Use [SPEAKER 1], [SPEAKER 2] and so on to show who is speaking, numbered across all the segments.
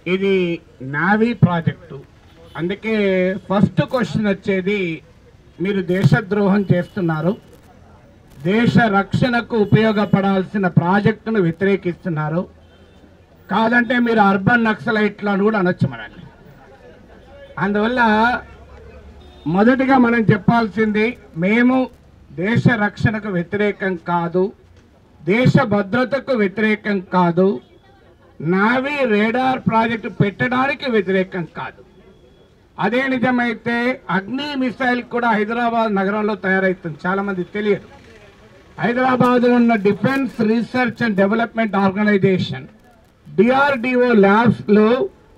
[SPEAKER 1] ఇది navy project అందుకే first question వచ్చేది మీరు దేశద్రోహం చేస్తున్నారు దేశ రక్షణకు ఉపయోగపడాల్సిన ప్రాజెక్టును వ్యతిరేకిస్తున్నారు కాదంటే మీరు అర్బన్ నక్సలైట్లు అని కూడా అనొచ్చు మనల్ని అందువల్ల మొదటిగా మనం చెప్పాల్సింది మేము దేశ రక్షణకు వ్యతిరేకం కాదు దేశ భద్రతకు వ్యతిరేకం కాదు నావీ రేడార్ ప్రాజెక్టు పెట్టడానికి వ్యతిరేకం కాదు అదే నిజమైతే అగ్ని మిసైల్ కూడా హైదరాబాద్ నగరంలో తయారవుతుంది చాలా మంది తెలియదు హైదరాబాద్లో ఉన్న defence research and development organisation DRDO ల్యాబ్స్లో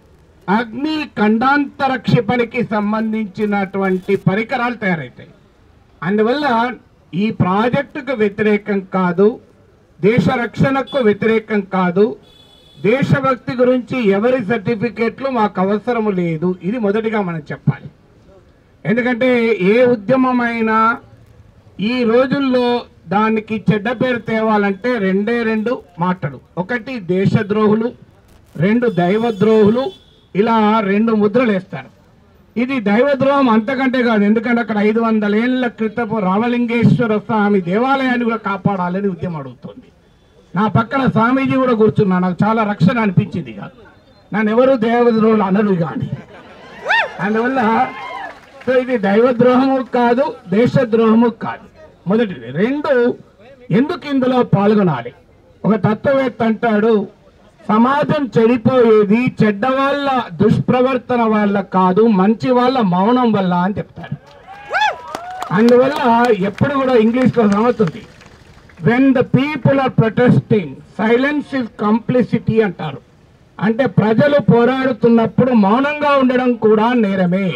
[SPEAKER 1] అగ్ని ఖండాంతర క్షిపణికి సంబంధించినటువంటి పరికరాలు తయారవుతాయి అందువల్ల ఈ ప్రాజెక్టుకు వ్యతిరేకం కాదు దేశ రక్షణకు వ్యతిరేకం కాదు దేశభక్తి గురించి ఎవరి సర్టిఫికెట్లు మాకు అవసరం లేదు ఇది మొదటిగా మనం చెప్పాలి ఎందుకంటే ఏ ఉద్యమమైనా ఈ రోజుల్లో దానికి చెడ్డ పేరు తేవాలంటే రెండే రెండు మాటలు ఒకటి దేశద్రోహులు రెండు దైవద్రోహులు ఇలా రెండు ముద్రలు వేస్తారు ఇది దైవద్రోహం అంతకంటే కాదు ఎందుకంటే అక్కడ ఐదు వందల ఏళ్ల క్రితపు రామలింగేశ్వర స్వామి దేవాలయాన్ని కూడా కాపాడాలని ఉద్యమం అడుగుతుంది నా పక్కన స్వామీజీ కూడా కూర్చున్నా నాకు చాలా రక్షణ అనిపించింది ఇక నన్ను ఎవరు దేవద్రోహులు అనరు కానీ అందువల్ల సో ఇది దైవద్రోహము కాదు దేశద్రోహము కాదు మొదటిది రెండు ఎందుకు ఇందులో పాల్గొనాలి ఒక తత్వవేత్త అంటాడు సమాజం చెడిపోయేది చెడ్డ వాళ్ళ దుష్ప్రవర్తన వల్ల కాదు మంచి వాళ్ళ మౌనం వల్ల అని చెప్తారు అందువల్ల ఎప్పుడు కూడా ఇంగ్లీష్లో సమతుంది when the people are protesting silence is complicity అంటారు అంటే ప్రజలు పోరాడుతున్నప్పుడు మౌనంగా ఉండడం కూడా నేరమే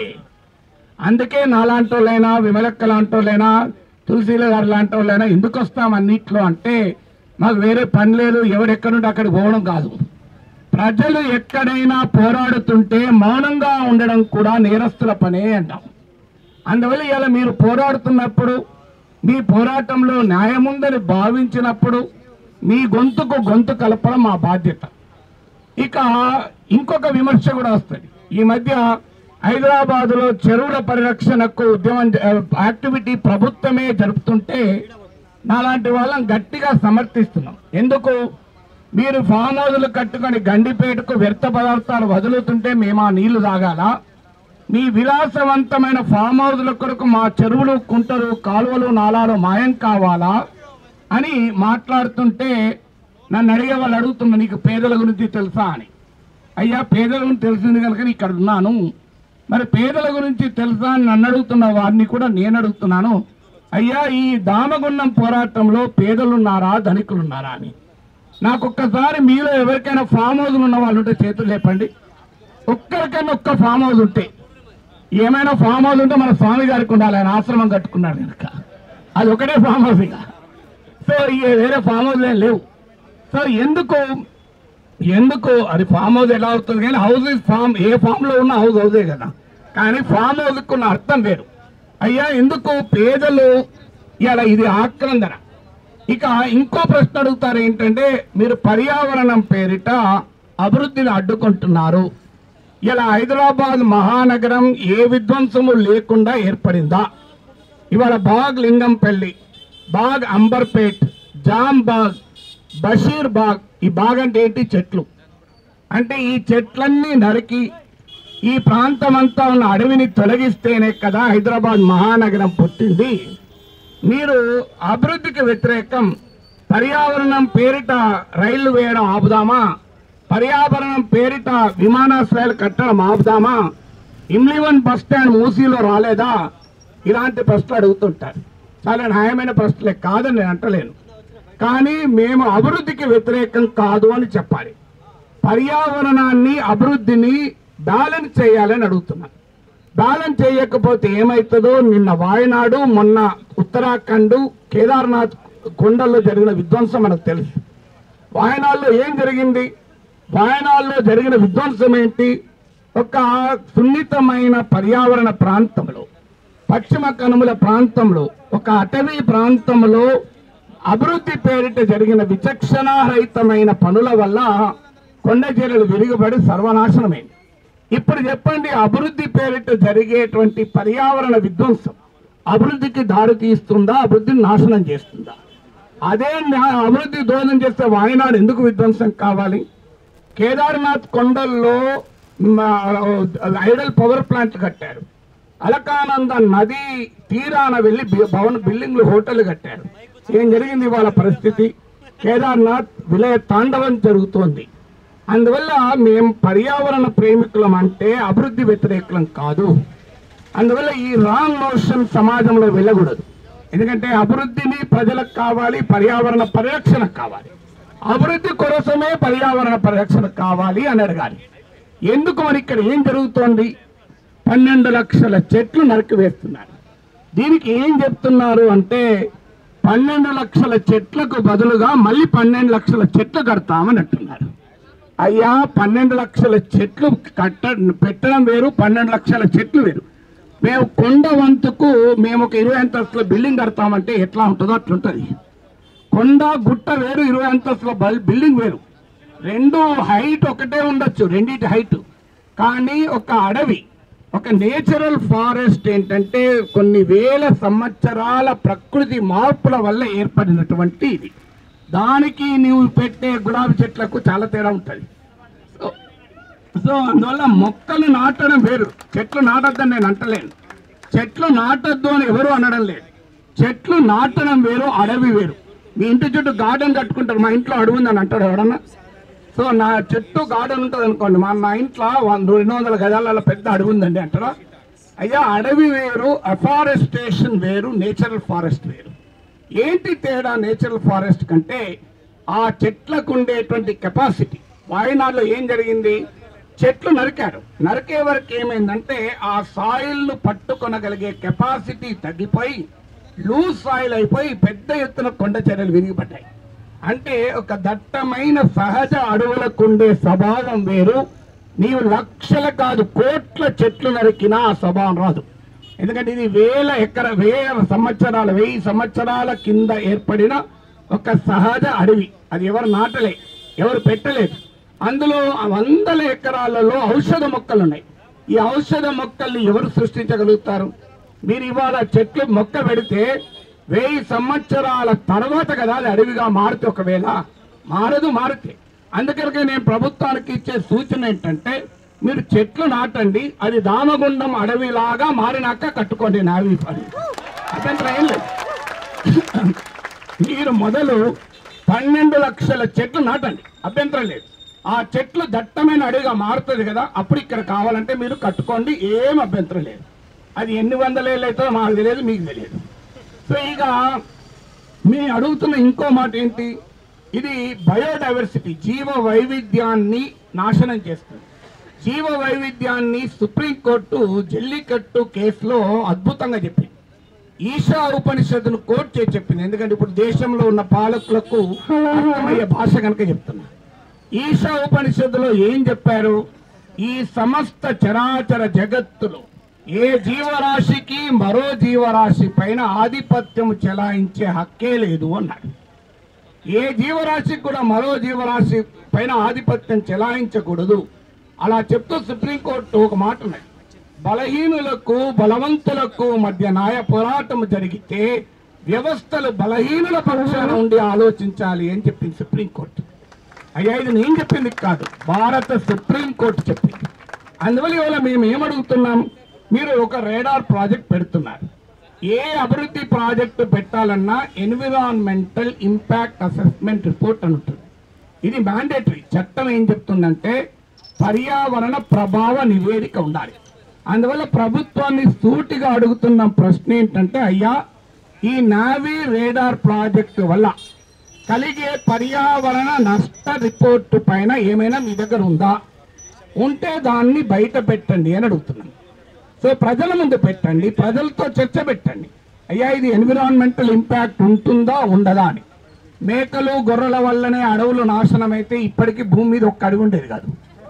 [SPEAKER 1] అందుకే నాలాంటోళ్ళైనా విమలక్క లాంటోళ్ళైనా తులసీల గారు లాంటోళ్ళైనా ఎందుకు వస్తాం అన్నిట్లో అంటే మాకు వేరే పని లేదు ఎవడెక్కడుంటే అక్కడికి పోవడం కాదు ప్రజలు ఎక్కడైనా పోరాడుతుంటే మౌనంగా ఉండడం కూడా నేరస్తుల పనే అంటాం అందువల్ల ఇలా మీరు పోరాడుతున్నప్పుడు మీ పోరాటంలో న్యాయముందని భావించినప్పుడు మీ గొంతుకు గొంతు కలపడం మా బాధ్యత ఇక ఇంకొక విమర్శ కూడా వస్తుంది ఈ మధ్య హైదరాబాద్ లో చెరువుల పరిరక్షణకు ఉద్యమం జ- యాక్టివిటీ ప్రభుత్వమే జరుపుతుంటే నాలాంటి వాళ్ళని గట్టిగా సమర్థిస్తున్నాం ఎందుకు మీరు ఫామ్ హౌజులు కట్టుకొని గండిపేటకు వ్యర్థ పదార్థాలు వదులుతుంటే మేము ఆ నీళ్లు తాగాల మీ విలాసవంతమైన ఫామ్ హౌజుల కొరకు మా చెరువులు కుంటలు కాలువలు నాలాలు మాయం కావాలా అని మాట్లాడుతుంటే నన్ను అడిగే వాళ్ళు అడుగుతున్నా నీకు పేదల గురించి తెలుసా అని అయ్యా పేదల గురించి తెలిసింది కనుక నేను ఇక్కడ ఉన్నాను మరి పేదల గురించి తెలుసా అని నన్ను అడుగుతున్న వారిని కూడా నేను అడుగుతున్నాను అయ్యా ఈ దామగుండం పోరాటంలో పేదలున్నారా ధనికులున్నారా అని నాకు ఒక్కసారి మీలో ఎవరికైనా ఫామ్ హౌస్లు ఉన్న వాళ్ళు ఉంటే చేతులు లేపండి ఒక్కరికైనా ఒక్క ఫామ్ హౌస్ ఉంటే ఏమైనా ఫామ్ హౌస్ ఉంటే మన స్వామి గారికి ఉండాలి ఆయన ఆశ్రమం కట్టుకున్నాడు కనుక అది ఒకటే ఫామ్ హౌస్ ఇక సో ఇక వేరే ఫామ్ హౌస్ ఏం లేవు సో ఎందుకు ఎందుకు అది ఫామ్ హౌస్ ఎలా అవుతుంది కానీ house is farm a farm లో ఉన్న హౌస్ హౌసే కదా కానీ ఫామ్ హౌస్ ఉన్న అర్థం వేరు అయ్యా ఎందుకు పేదలు ఇలా ఇది ఆక్రందన ఇక ఇంకో ప్రశ్న అడుగుతారు ఏంటంటే మీరు పర్యావరణం పేరిట అభివృద్ధిని అడ్డుకుంటున్నారు ఇలా హైదరాబాద్ మహానగరం ఏ విధ్వంసము లేకుండా ఏర్పడిందా ఇవాళ బాగ్ లింగంపల్లి బాగ్ అంబర్పేట్ జామ్ బాగ్ బషీర్ బాగ్ ఈ బాగ్ అంటే ఏంటి చెట్లు అంటే ఈ చెట్లన్నీ నరికి ఈ ప్రాంతం అంతా ఉన్న అడవిని తొలగిస్తేనే కదా హైదరాబాద్ మహానగరం పుట్టింది మీరు అభివృద్ధికి వ్యతిరేకం పర్యావరణం పేరిట రైళ్లు వేయడం ఆపుదామా పర్యావరణం పేరిట విమానాశ్రయాలు కట్టడం ఆపుదామా ఇమ్లివన్ బస్ స్టాండ్ మూసీలో రాలేదా ఇలాంటి ప్రశ్నలు అడుగుతుంటారు చాలా న్యాయమైన ప్రశ్నలే కాదని నేను అంటలేను కానీ మేము అభివృద్ధికి వ్యతిరేకం కాదు అని చెప్పాలి పర్యావరణాన్ని అభివృద్ధిని బ్యాలెన్స్ చేయాలని అడుగుతున్నాను బ్యాలెన్స్ చేయకపోతే ఏమవుతుందో నిన్న వాయనాడు మొన్న ఉత్తరాఖండ్ కేదార్నాథ్ కొండల్లో జరిగిన విధ్వంసం మనకు తెలుసు వాయనాడులో ఏం జరిగింది వాయనాడులో జరిగిన విధ్వంసం ఏంటి ఒక సున్నితమైన పర్యావరణ ప్రాంతంలో పశ్చిమ కనుమల ప్రాంతంలో ఒక అటవీ ప్రాంతంలో అభివృద్ధి పేరిట జరిగిన విచక్షణారహితమైన పనుల వల్ల కొండ చర్యలు విరిగిపడి సర్వనాశనమైంది ఇప్పుడు చెప్పండి అభివృద్ధి పేరిట జరిగేటువంటి పర్యావరణ విధ్వంసం అభివృద్ధికి దారి తీస్తుందా అభివృద్ధిని నాశనం చేస్తుందా అదే నా- అభివృద్ధి దోహదం చేస్తే వాయనాడు ఎందుకు విధ్వంసం కావాలి కేదార్నాథ్ కొండల్లో మ- ఐడల్ పవర్ ప్లాంట్ కట్టారు అలకానంద నది తీరాన వెళ్ళి బి- భవన బిల్డింగ్లు హోటల్ కట్టారు ఏం జరిగింది వాళ్ళ పరిస్థితి కేదార్నాథ్ విలయ తాండవం జరుగుతోంది అందువల్ల మేము పర్యావరణ ప్రేమికులం అంటే అభివృద్ధి వ్యతిరేకులం కాదు అందువల్ల ఈ రాంగ్ మోషన్ సమాజంలో వెళ్ళకూడదు ఎందుకంటే అభివృద్ధిని ప్రజలకు కావాలి పర్యావరణ పరిరక్షణ కావాలి అభివృద్ధి కోసమే పర్యావరణ పరిరక్షణ కావాలి అని అడగాలి ఎందుకు మరి ఇక్కడ ఏం జరుగుతోంది పన్నెండు లక్షల చెట్లు నరికివేస్తున్నారు దీనికి ఏం చెప్తున్నారు అంటే పన్నెండు లక్షల చెట్లకు బదులుగా మళ్ళీ పన్నెండు లక్షల చెట్లు కడతామని అంటున్నారు అయ్యా పన్నెండు లక్షల చెట్లు కట్ట పెట్టడం వేరు పన్నెండు లక్షల చెట్లు వేరు మేము కొండ వంతుకు మేము ఒక ఇరవై అంతస్తుల బిల్డింగ్ కడతామంటే ఎట్లా ఉంటుందో అట్లుంటుంది కొండ గుట్ట వేరు ఇరవై అంతస్తుల బల్- బిల్డింగ్ వేరు రెండు హైట్ ఒకటే ఉండొచ్చు రెండింటి హైట్ కానీ ఒక అడవి ఒక నేచురల్ ఫారెస్ట్ ఏంటంటే కొన్ని వేల సంవత్సరాల ప్రకృతి మార్పుల వల్ల ఏర్పడినటువంటి ఇది దానికి నీవు పెట్టే గులాబీ చెట్లకు చాలా తేడా ఉంటుంది సో సో అందువల్ల మొక్కలు నాటడం వేరు చెట్లు నాటద్దని నేను అంటలేను చెట్లు నాటద్దు అని ఎవరు అనడం లేదు చెట్లు నాటడం వేరు అడవి వేరు మీ ఇంటి చుట్టూ గార్డెన్ కట్టుకుంటారు మా ఇంట్లో అడవి ఉందని అంటాడు ఎవడన్నా సో నా చెట్టు గార్డెన్ ఉంటుంది అనుకోండి మా నా ఇంట్లో వంద రెండు వందల గజాల పెద్ద అడవి ఉందండి అంటారా అయ్యా అడవి వేరు అఫారెస్టేషన్ వేరు నేచురల్ ఫారెస్ట్ వేరు ఏంటి తేడా నేచురల్ ఫారెస్ట్ కంటే ఆ చెట్లకు ఉండేటువంటి కెపాసిటీ వాయనాడులో ఏం జరిగింది చెట్లు నరికారు నరికే వరకు ఏమైందంటే ఆ సాయిల్ ను పట్టుకొనగలిగే కెపాసిటీ తగ్గిపోయి లూజ్ సాయిల్ అయిపోయి పెద్ద ఎత్తున కొండ చర్యలు విరిగిపడ్డాయి అంటే ఒక దట్టమైన సహజ అడవులకు ఉండే స్వభావం వేరు నీవు లక్షల కాదు కోట్ల చెట్లు నరికినా ఆ స్వభావం రాదు ఎందుకంటే ఇది వేల ఎకర వేల సంవత్సరాల వెయ్యి సంవత్సరాల కింద ఏర్పడిన ఒక సహజ అడవి అది ఎవరు నాటలే ఎవరు పెట్టలేదు అందులో వందల ఎకరాలలో ఔషధ మొక్కలు ఉన్నాయి ఈ ఔషధ మొక్కల్ని ఎవరు సృష్టించగలుగుతారు మీరు ఇవాళ చెట్లు మొక్క పెడితే వెయ్యి సంవత్సరాల తర్వాత కదా అది అడవిగా మారుతే ఒకవేళ మారదు మారితే అందుకనే నేను ప్రభుత్వానికి ఇచ్చే సూచన ఏంటంటే మీరు చెట్లు నాటండి అది దామగుండం అడవిలాగా మారినాక కట్టుకోండి నావి పని అభ్యంతరం ఏం లేదు మీరు మొదలు పన్నెండు లక్షల చెట్లు నాటండి అభ్యంతరం లేదు ఆ చెట్లు దట్టమైన అడవిగా మారుతుంది కదా అప్పుడు ఇక్కడ కావాలంటే మీరు కట్టుకోండి ఏం అభ్యంతరం లేదు అది ఎన్ని వందల ఏళ్ళు అవుతుందో మాకు తెలియదు మీకు తెలియదు సో ఇక మీ అడుగుతున్న ఇంకో మాట ఏంటి ఇది బయోడైవర్సిటీ జీవ వైవిధ్యాన్ని నాశనం చేస్తుంది జీవ వైవిధ్యాన్ని సుప్రీంకోర్టు జల్లికట్టు కేసులో అద్భుతంగా చెప్పింది ఈశా ఉపనిషత్తును కోట్ చేసి చెప్పింది ఎందుకంటే ఇప్పుడు దేశంలో ఉన్న పాలకులకు అర్థమయ్యే భాష కనుక చెప్తున్నా ఈశా ఉపనిషత్తులో ఏం చెప్పారు ఈ సమస్త చరాచర జగత్తులో ఏ జీవరాశికి మరో జీవరాశి పైన ఆధిపత్యం చెలాయించే హక్కే లేదు అన్నాడు ఏ జీవరాశికి కూడా మరో జీవరాశి పైన ఆధిపత్యం చెలాయించకూడదు అలా చెప్తూ సుప్రీంకోర్టు ఒక మాట ఉన్నది బలహీనులకు బలవంతులకు మధ్య న్యాయ పోరాటం జరిగితే వ్యవస్థలు బలహీనుల పక్షాన ఉండి ఆలోచించాలి అని చెప్పింది సుప్రీంకోర్టు అయ్యా ఇది నేను చెప్పింది కాదు భారత సుప్రీంకోర్టు చెప్పింది అందువల్ల ఇవాళ మేము ఏమడుగుతున్నాం మీరు ఒక రేడార్ ప్రాజెక్ట్ పెడుతున్నారు ఏ అభివృద్ధి ప్రాజెక్టు పెట్టాలన్నా ఎన్విరాన్మెంటల్ ఇంపాక్ట్ అసెస్మెంట్ రిపోర్ట్ అని ఉంటుంది ఇది మ్యాండేటరీ చట్టం ఏం చెప్తుందంటే పర్యావరణ ప్రభావ నివేదిక ఉండాలి అందువల్ల ప్రభుత్వాన్ని సూటిగా అడుగుతున్న ప్రశ్న ఏంటంటే అయ్యా ఈ నావీ రేడార్ ప్రాజెక్టు వల్ల కలిగే పర్యావరణ నష్ట రిపోర్టు పైన ఏమైనా మీ దగ్గర ఉందా ఉంటే దాన్ని బయట పెట్టండి అని అడుగుతున్నాను సో ప్రజల ముందు పెట్టండి ప్రజలతో చర్చ పెట్టండి అయ్యా ఇది ఎన్విరాన్మెంటల్ ఇంపాక్ట్ ఉంటుందా ఉండదా అని మేకలు గొర్రెల వల్లనే అడవులు నాశనం అయితే ఇప్పటికీ భూమి మీద ఒక్క అడవి ఉండేది కాదు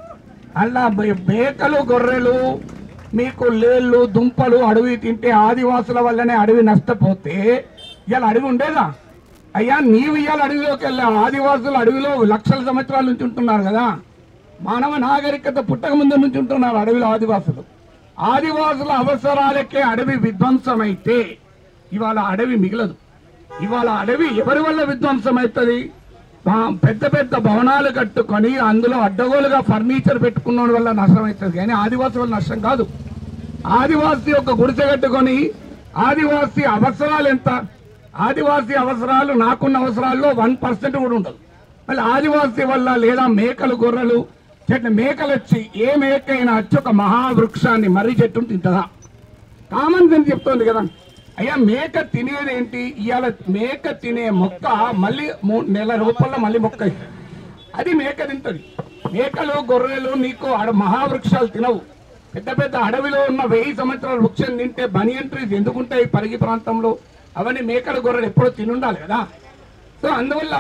[SPEAKER 1] అలా బే- మేకలు గొర్రెలు మీకు లేళ్ళు దుంపలు అడవి తింటే ఆదివాసుల వల్లనే అడవి నష్టపోతే ఇవాళ అడవి ఉండేదా అయ్యా నీవు ఇవాళ అడవిలోకి వెళ్ళావు ఆదివాసులు అడవిలో లక్షల సంవత్సరాల నుంచి ఉంటున్నారు కదా మానవ నాగరికత పుట్టక ముందు నుంచి ఉంటున్నారు అడవిలో ఆదివాసులు ఆదివాసుల అవసరాలకే అడవి విధ్వంసమైతే ఇవాళ అడవి మిగలదు ఇవాళ అడవి ఎవరి వల్ల విధ్వంసం అవుతుంది బా- పెద్ద పెద్ద భవనాలు కట్టుకొని అందులో అడ్డగోలుగా ఫర్నిచర్ పెట్టుకున్న వల్ల నష్టం అవుతుంది కానీ ఆదివాసి వల్ల నష్టం కాదు ఆదివాసి ఒక గుడిసె కట్టుకొని ఆదివాసి అవసరాలు ఎంత ఆదివాసి అవసరాలు నాకున్న అవసరాల్లో వన్ పర్సెంట్ కూడా ఉండదు మళ్ళీ ఆదివాసి వల్ల లేదా మేకలు గొర్రెలు చెట్ల మేకలు వచ్చి ఏ మేక అయినా వచ్చి ఒక మహావృక్షాన్ని మర్రి చెట్టును తింటదా కామన్ సెన్స్ చెప్తోంది కదా అయ్యా మేక తినేది ఏంటి ఇవాళ మేక తినే మొక్క మళ్ళీ మూడు నెల రూపాయల మళ్ళీ మొక్క అవుతుంది అది మేక తింటది మేకలు గొర్రెలు నీకు ఆడ మహావృక్షాలు తినవు పెద్ద పెద్ద అడవిలో ఉన్న వెయ్యి సంవత్సరాల వృక్షం తింటే బనియన్ ట్రీస్ ఎందుకుంటాయి పరిగి ప్రాంతంలో అవన్నీ మేకలు గొర్రెలు ఎప్పుడో తినుండాలి కదా సో అందువల్ల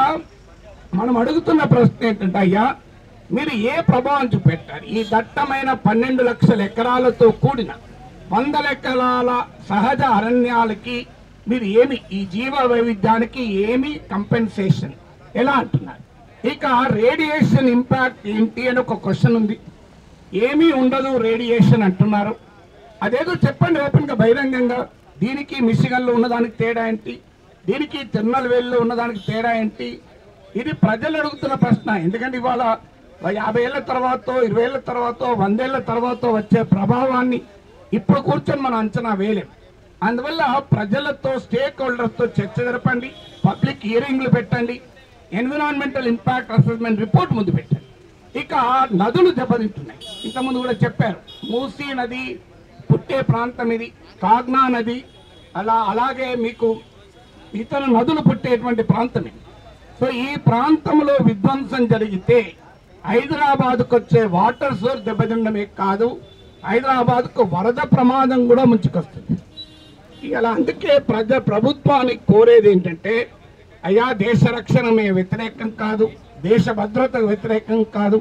[SPEAKER 1] మనం అడుగుతున్న ప్రశ్న ఏంటంటే అయ్యా మీరు ఏ ప్రభావం చూపెట్టారు ఈ దట్టమైన పన్నెండు లక్షల ఎకరాలతో కూడిన వందల ఎకరాల సహజ అరణ్యాలకి మీరు ఏమి ఈ జీవ వైవిధ్యానికి ఏమి కంపెన్సేషన్ ఎలా అంటున్నారు ఇక రేడియేషన్ ఇంపాక్ట్ ఏంటి అని ఒక క్వశ్చన్ ఉంది ఏమీ ఉండదు రేడియేషన్ అంటున్నారు అదేదో చెప్పండి ఓపెన్గా బహిరంగంగా దీనికి మిషిగన్లో ఉన్నదానికి తేడా ఏంటి దీనికి తిరునల్వేలిలో ఉన్నదానికి తేడా ఏంటి ఇది ప్రజలు అడుగుతున్న ప్రశ్న ఎందుకంటే ఇవాళ యాభై ఏళ్ళ తర్వాత ఇరవై ఏళ్ళ తర్వాత వందేళ్ల తర్వాత వచ్చే ప్రభావాన్ని ఇప్పుడు కూర్చొని మనం అంచనా వేయలేం అందువల్ల ప్రజలతో స్టేక్ హోల్డర్స్తో చర్చ జరపండి పబ్లిక్ హియరింగ్లు పెట్టండి ఎన్విరాన్మెంటల్ ఇంపాక్ట్ అసెస్మెంట్ రిపోర్ట్ ముందు పెట్టండి ఇక నదులు దెబ్బతింటున్నాయి ఇంతకుముందు కూడా చెప్పారు మూసీ నది పుట్టే ప్రాంతం ఇది కాగ్నా నది అలా అలాగే మీకు ఇతర నదులు పుట్టేటువంటి ప్రాంతం ఇది సో ఈ ప్రాంతంలో విధ్వంసం జరిగితే హైదరాబాద్కు వచ్చే వాటర్ సోర్స్ దెబ్బతిండమే కాదు హైదరాబాద్కు వరద ప్రమాదం కూడా ముంచుకొస్తుంది ఇలా అందుకే ప్రజ ప్రభుత్వానికి కోరేది ఏంటంటే అయ్యా దేశ రక్షణ మేము వ్యతిరేకం కాదు దేశ భద్రతకు వ్యతిరేకం కాదు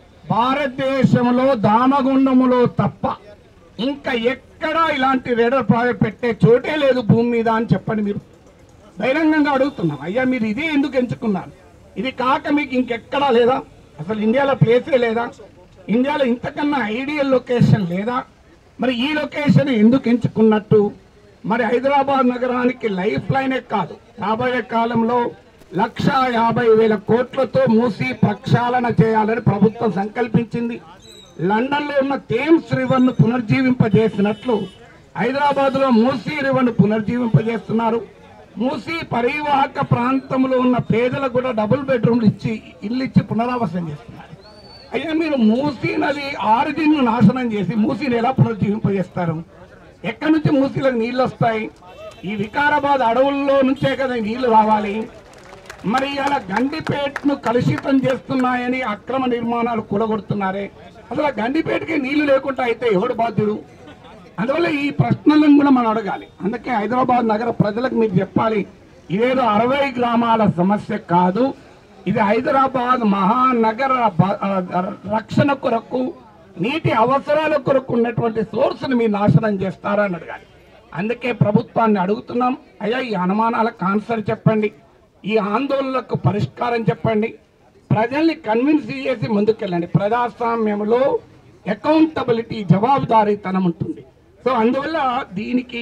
[SPEAKER 1] భారతదేశంలో దామగుండములో తప్ప ఇంకా ఎక్కడా ఇలాంటి రేడర్ ప్రాజెక్ట్ పెట్టే చోటే లేదు భూమి మీద అని చెప్పండి మీరు బహిరంగంగా అడుగుతున్నాం అయ్యా మీరు ఇదే ఎందుకు ఎంచుకున్నారు ఇది కాక మీకు ఇంకెక్కడా లేదా అసలు ఇండియాలో ప్లేసే లేదా ఇండియాలో ఇంతకన్నా ఐడియల్ లొకేషన్ లేదా మరి ఈ లొకేషన్ ఎందుకు ఎంచుకున్నట్టు మరి హైదరాబాద్ నగరానికి లైఫ్ లైనే కాదు రాబోయే కాలంలో లక్ష యాభై వేల కోట్లతో మూసి ప్రక్షాళన చేయాలని ప్రభుత్వం సంకల్పించింది లండన్ లో ఉన్న థేమ్స్ రివర్ ను పునర్జీవింపజేసినట్లు హైదరాబాద్ లో మూసీ రివర్ ను పునర్జీవింపజేస్తున్నారు మూసీ పరివాహక ప్రాంతంలో ఉన్న పేదలకు కూడా డబుల్ బెడ్రూమ్లు ఇచ్చి ఇల్లు ఇచ్చి పునరావాసం చేస్తున్నారు అయ్యా మీరు మూసీ నది ఆరిజిన్ నాశనం చేసి మూసీని ఎలా పునర్జీవింపజేస్తారు ఎక్కడి నుంచి మూసీలకు నీళ్ళు వస్తాయి ఈ వికారాబాద్ అడవుల్లో నుంచే కదా ఈ నీళ్లు రావాలి మరి ఇలా గండిపేటను కలుషితం చేస్తున్నాయని అక్రమ నిర్మాణాలు కూడగొడుతున్నారే అసలు ఆ గండిపేటకి నీళ్లు లేకుండా అయితే ఎవడు బాధ్యుడు అందువల్ల ఈ ప్రశ్నలను కూడా మనం అడగాలి అందుకే హైదరాబాద్ నగర ప్రజలకు మీరు చెప్పాలి ఇదేదో అరవై గ్రామాల సమస్య కాదు ఇది హైదరాబాద్ మహానగర బ- ఆ, రక్షణ కొరకు నీటి అవసరాల కొరకు ఉన్నటువంటి సోర్స్ని మీరు నాశనం చేస్తారని అడగాలి అందుకే ప్రభుత్వాన్ని అడుగుతున్నాం అయ్యా ఈ అనుమానాలకు ఆన్సర్ చెప్పండి ఈ ఆందోళనలకు పరిష్కారం చెప్పండి ప్రజల్ని కన్విన్స్ చేసి ముందుకెళ్ళండి ప్రజాస్వామ్యంలో అకౌంటబిలిటీ జవాబుదారీతనం ఉంటుంది సో అందువల్ల దీనికి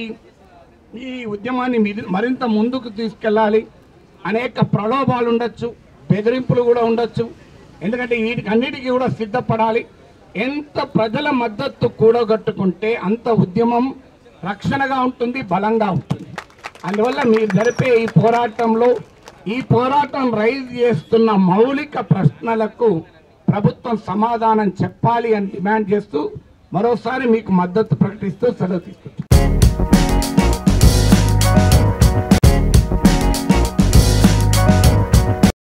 [SPEAKER 1] ఈ ఉద్యమాన్ని మిరి- మరింత ముందుకు తీసుకెళ్ళాలి అనేక ప్రలోభాలు ఉండొచ్చు బెదిరింపులు కూడా ఉండొచ్చు ఎందుకంటే వీటికి అన్నిటికీ కూడా సిద్ధపడాలి ఎంత ప్రజల మద్దతు కూడగట్టుకుంటే అంత ఉద్యమం రక్షణగా ఉంటుంది బలంగా ఉంటుంది అందువల్ల మీరు జరిపే ఈ పోరాటంలో ఈ పోరాటం రైజ్ చేస్తున్న మౌలిక ప్రశ్నలకు ప్రభుత్వం సమాధానం చెప్పాలి అని డిమాండ్ చేస్తూ మరోసారి మీకు మద్దతు ప్రకటిస్తూ సెలవు తీసుకుంటాం